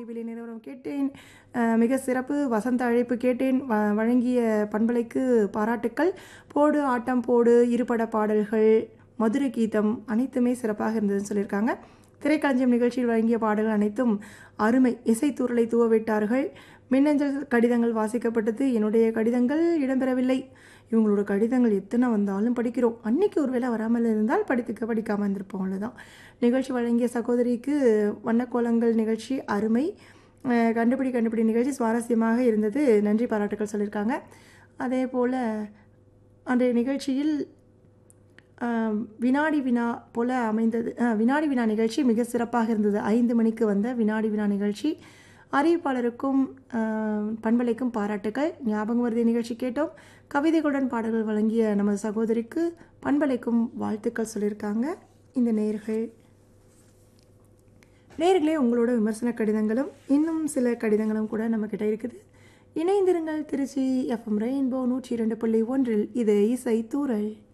விலை நிலவரம் கேட்டேன் அஹ், மிக சிறப்பு வசந்த அழைப்பு கேட்டேன் வ வழங்கிய பண்பலைக்கு பாராட்டுக்கள் போடு ஆட்டம் போடு இருபட பாடல்கள் மதுரை கீதம் அனைத்துமே சிறப்பாக இருந்ததுன்னு சொல்லியிருக்காங்க திரைக்களஞ்சியம் நிகழ்ச்சியில் வழங்கிய பாடல்கள் அனைத்தும் அருமை இசைத்தூரலை தூவவிட்டார்கள் மின்னஞ்சல் கடிதங்கள் வாசிக்கப்பட்டது என்னுடைய கடிதங்கள் இடம்பெறவில்லை இவங்களோட கடிதங்கள் எத்தனை வந்தாலும் படிக்கிறோம் அன்னைக்கு ஒருவேளை வராமல் இருந்தால் படித்துக்க படிக்காமல் இருந்திருப்போம் அவ்வளோதான் நிகழ்ச்சி வழங்கிய சகோதரிக்கு வண்ணக்கோலங்கள் நிகழ்ச்சி அருமை அஹ் கண்டுபிடி கண்டுபிடி நிகழ்ச்சி சுவாரஸ்யமாக இருந்தது நன்றி பாராட்டுக்கள் சொல்லியிருக்காங்க அதே போல் அன்றைய நிகழ்ச்சியில் ஆம், வினாடி வினா போல அமைந்தது ஆ, வினாடி வினா நிகழ்ச்சி மிக சிறப்பாக இருந்தது ஐந்து மணிக்கு வந்த வினாடி வினா நிகழ்ச்சி அறிவிப்பாளருக்கும் ஆ, பண்பலைக்கும் பாராட்டுக்கள் ஞாபகம் வருது நிகழ்ச்சி கேட்டோம் கவிதைகளுடன் பாடல்கள் வழங்கிய நமது சகோதரிக்கு பண்பலைக்கும் வாழ்த்துக்கள் சொல்லியிருக்காங்க இந்த நேர்கள் நேர்களே உங்களோட விமர்சன கடிதங்களும் இன்னும் சில கடிதங்களும் கூட நம்மக்கிட்ட இருக்குது இணைந்திருங்கள் திருச்சி எஃப்எம் ரெயின்போ நூற்றி இரண்டு புள்ளி ஒன்றில் இது இசை தூரல்